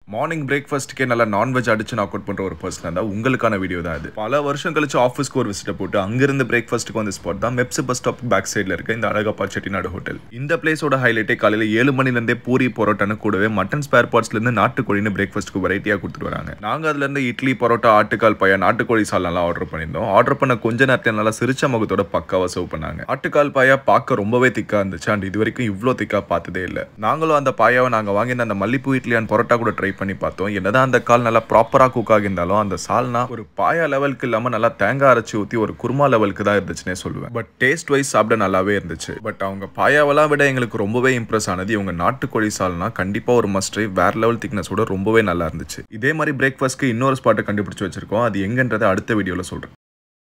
morning பிரேக்ஃபாஸ்ட்டுக்கே நல்லா non veg அடிச்சு knock out பண்ற ஒரு பர்சன் தான் உங்களுக்கான வீடியோ தான் அது பல வருஷம் கழிச்சு ஆஃபீஸ்க்கு ஒரு விசிட்ட போட்டு அங்கிருந்து பிரேக்ஃபாஸ்ட்டுக்கு வந்த ஸ்பாட் தான் மெப்ஸ் பஸ் ஸ்டாப் பேக் சைடில் இருக்க இந்த அழகப்பா செட்டிநாடு ஹோட்டல் இந்த பிளேஸோட ஹைலைட்டே காலையில் ஏழு மணிலேருந்தே பூரி பரோட்டான்னு கூடவே மட்டன் ஸ்பேர் பார்ட்ஸ்லேருந்து நாட்டுக்கோழின்னு பிரேக்ஃபாஸ்ட்டுக்கு வெரைட்டியாக கொடுத்துட்டு வராங்க நாங்கள் அதுலேருந்து இட்லி பரோட்டா ஆட்டுக்கால் பாயா நாட்டுக்கோழி சாலெல்லாம் ஆர்டர் பண்ணியிருந்தோம் ஆர்டர் பண்ண கொஞ்ச நேரத்தில் நல்லா சிரிச்ச முகத்தோட பக்காவாக சர்வ் பண்ணாங்க ஆட்டுக்கால் பாயா பார்க்க ரொம்பவே திக்காக இருந்துச்சு அண்ட் இது வரைக்கும் இவ்வளோ திக்காக பார்த்ததே இல்லை நாங்களும் அந்த பாயாவை நாங்கள் வாங்கியிருந்த அந்த மல்லிப்பூ இட்லி அண்ட் பரோட்டா கூட ட்ரை பண்ணி பார்த்தோம் என்னதான் அந்த கால் நல்லா ப்ராப்பராக குக் ஆகியிருந்தாலும் அந்த சால்னா ஒரு பாயா லெவலுக்கு இல்லாமல் நல்லா தேங்காய் அரைச்சி ஊற்றி ஒரு குருமா லெவலுக்கு தான் இருந்துச்சுன்னே சொல்லுவேன் பட் டேஸ்ட் வைஸ் சாப்பிட நல்லாவே இருந்துச்சு பட் அவங்க பாயாவெல்லாம் விட எங்களுக்கு ரொம்பவே இம்ப்ரெஸ் ஆனது இவங்க நாட்டுக்கோழி சால்னா கண்டிப்பாக ஒரு மஸ்ட் வேற லெவல் திக்னஸோட ரொம்பவே நல்லா இருந்துச்சு இதே மாதிரி பிரேக்ஃபாஸ்ட்க்கு இன்னொரு ஸ்பாட்டை கண்டுபிடிச்சு வச்சிருக்கோம் அது எங்கன்றதை அடுத்த வீடியோவில் சொல்கிறேன்